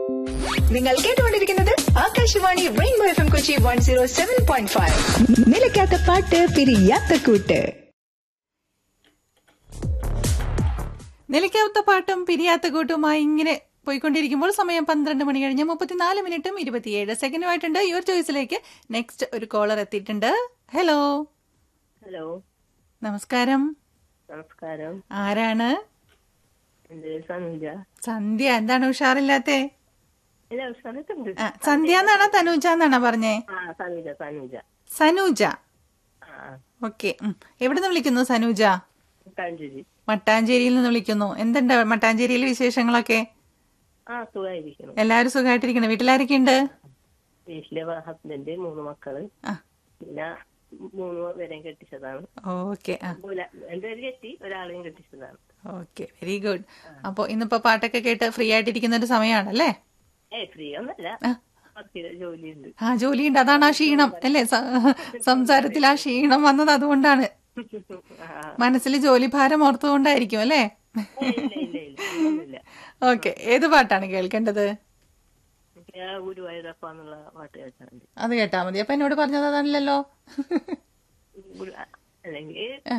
നിങ്ങൾ കേട്ടുകൊണ്ടിരിക്കുന്നത് Akashvani rainbow F M Kochi one zero seven point five നിലയ്ക്കാത്ത പാട്ട് പിരിയാത്ത കൂട്ട് നിലയ്ക്കാത്ത പാട്ടും പിരിയാത്ത കൂട്ടുമായി ഇങ്ങനെ പോയിക്കൊണ്ടിരിക്കുമ്പോൾ സമയം പന്ത്രണ്ട് മണി കഴിഞ്ഞ് മുപ്പത്തിനാല് മിനിറ്റും ഇരുപത്തിയേഴ് സെക്കൻഡുമായിട്ടുണ്ട് യുവർ ചോയ്സിലേക്ക് നെക്സ്റ്റ് ഒരു കോളർ എത്തിയിട്ടുണ്ട് ഹലോ ഹലോ നമസ്കാരം നമസ്കാരം ആരാണ് എന്റെ പേര് സനുജ സന്ധ്യ എന്താണ് ഉഷാറില്ലാത്തെ ഇല്ല സ്ഥലത്തുണ്ട് ആ, സന്ധ്യ എന്നാണോ തനൂജ എന്നാണോ പറഞ്ഞേ ആ സനുജ സനുജ സനൂജ ആ ഓക്കെ എവിടെ നിന്ന് വിളിക്കുന്നു സനൂജ കഞ്ചേരി മട്ടാഞ്ചേരിയിൽ നിന്ന് വിളിക്കുന്നു എന്തുണ്ട് മട്ടാഞ്ചേരിയിലെ വിശേഷങ്ങളൊക്കെ ആ സുഖമായിരിക്കണം എല്ലാവരും സുഖമായിട്ടിരിക്കണം വീട്ടിലാരൊക്കെ ഉണ്ട് വീട്ടിലെ ഹസ്ബൻഡ് മൂന്ന് മക്കള് ആ പിന്നെ മൂന്ന് പേരെയും കെട്ടിച്ചതാണ് ഓക്കെ ആ ഒല- രണ്ടുപേര് കെട്ടി ഒരാളെയും കെട്ടിച്ചതാണ് ഓക്കെ വെരി ഗുഡ് അപ്പൊ ഇന്നിപ്പോ പാട്ടൊക്കെ കേട്ട് ഫ്രീ ആയിട്ടിരിക്കുന്ന ഒരു സമയമാണല്ലേ ഏ ഫ്രീ ഒന്നല്ല ആ. പത്ത് ജോലിയുണ്ട് ആ ജോലിയുണ്ട് അതാണ് ആ ക്ഷീണം അല്ലേ സ- സംസാരത്തിൽ ആ ക്ഷീണം വന്നത് അതുകൊണ്ടാണ് ആ, മനസ്സിൽ ജോലി ഭാരം ഓർത്തുകൊണ്ടായിരിക്കും അല്ലേ ഏ, ഇല്ല ഇല്ല ഇല്ല ഒന്നുമില്ല ഓക്കെ ഏത് പാട്ടാണ് കേൾക്കേണ്ടത് എനിക്ക് ആ ഗുരുവായൂരപ്പ എന്നുള്ള പാട്ട് കേട്ടാൽ മതി അത് കേട്ടാ മതി അപ്പൊ എന്നോട് പറഞ്ഞത് അതാണല്ലോ ഗുരു- അല്ലെങ്കിൽ ആ,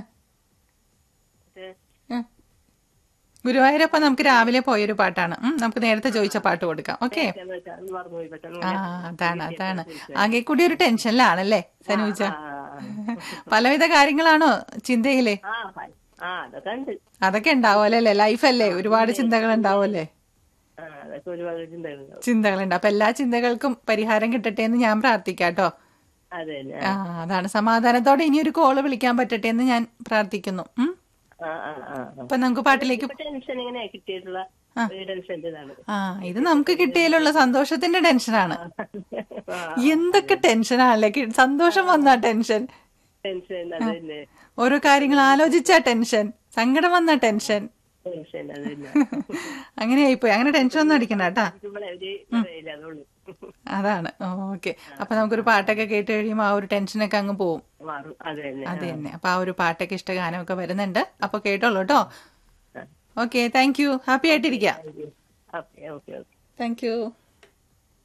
മറ്റേ ആ. ഗുരുവായൂരപ്പ നമുക്ക് രാവിലെ പോയൊരു പാട്ടാണ് ഉം, നമുക്ക് നേരത്തെ ചോദിച്ച പാട്ട് കൊടുക്കാം ഓക്കെ എന്ന് വെച്ചാ ഒന്ന് മറന്നുപോയി പെട്ടെന്ന് ആ അതാണ് അതാണ് ആകെ കൂടി ഒരു ടെൻഷനിലാണല്ലേ സനൂജ ആ, ആ, പലവിധ കാര്യങ്ങളാണോ ചിന്തയില് ആ ഫൈൻ. ആ അതൊക്കെ ഉണ്ട് അതൊക്കെ ഉണ്ടാവുമല്ലോ അല്ലേ ലൈഫല്ലേ ഒരുപാട് ചിന്തകൾ ഉണ്ടാവുമല്ലേ ആ അതൊക്കെ ഒരുപാട് ചിന്തകളുണ്ടാവും ചിന്തകളുണ്ട് അപ്പൊ എല്ലാ ചിന്തകൾക്കും പരിഹാരം കിട്ടട്ടെ എന്ന് ഞാൻ പ്രാർത്ഥിക്കാം കേട്ടോ അതെ തന്നെ ആ അതാണ് സമാധാനത്തോടെ ഇനി ഒരു കോള് വിളിക്കാൻ പറ്റട്ടെ എന്ന് ഞാൻ പ്രാർത്ഥിക്കുന്നു ഉം. ആ ആ ആ ആ. അപ്പൊ നമുക്ക് പാട്ടിലേക്ക് ഇപ്പൊ ടെൻഷൻ ഇങ്ങനെ കിട്ടിയിട്ടുള്ള ഒരു ടെൻഷന്റെ ഇതാണ് ആ ഇത് നമുക്ക് കിട്ടിയതിലുള്ള സന്തോഷത്തിന്റെ ടെൻഷനാണ് ആ, എന്തൊക്കെ ടെൻഷനാണല്ലേ കി- സന്തോഷം വന്ന ടെൻഷൻ ടെൻഷൻ അത് തന്നെ ഓരോ കാര്യങ്ങൾ ആലോചിച്ച ടെൻഷൻ സങ്കടം വന്ന ടെൻഷൻ ടെൻഷൻ അത് തന്നെ അങ്ങനെയായിപ്പോയി അങ്ങനെ ടെൻഷൻ ഒന്നും അടിക്കണ്ട കേട്ടാ ഇരിക്കുമ്പോഴേ ഒരു ഇല്ല അതുള്ളൂ അതാണ് ഓക്കെ അപ്പൊ നമുക്കൊരു പാട്ടൊക്കെ കേട്ട് കഴിയുമ്പോൾ ആ ഒരു ടെൻഷനൊക്കെ അങ്ങ് പോവും മാറും അത് തന്നെ അത് തന്നെ അപ്പൊ ആ ഒരു പാട്ടൊക്കെ ഇഷ്ട ഗാനമൊക്കെ വരുന്നുണ്ട് അപ്പൊ കേട്ടോളൂ കേട്ടോ ഓക്കെ താങ്ക് യു ഹാപ്പി ആയിട്ടിരിക്കുക okay okay okay thank U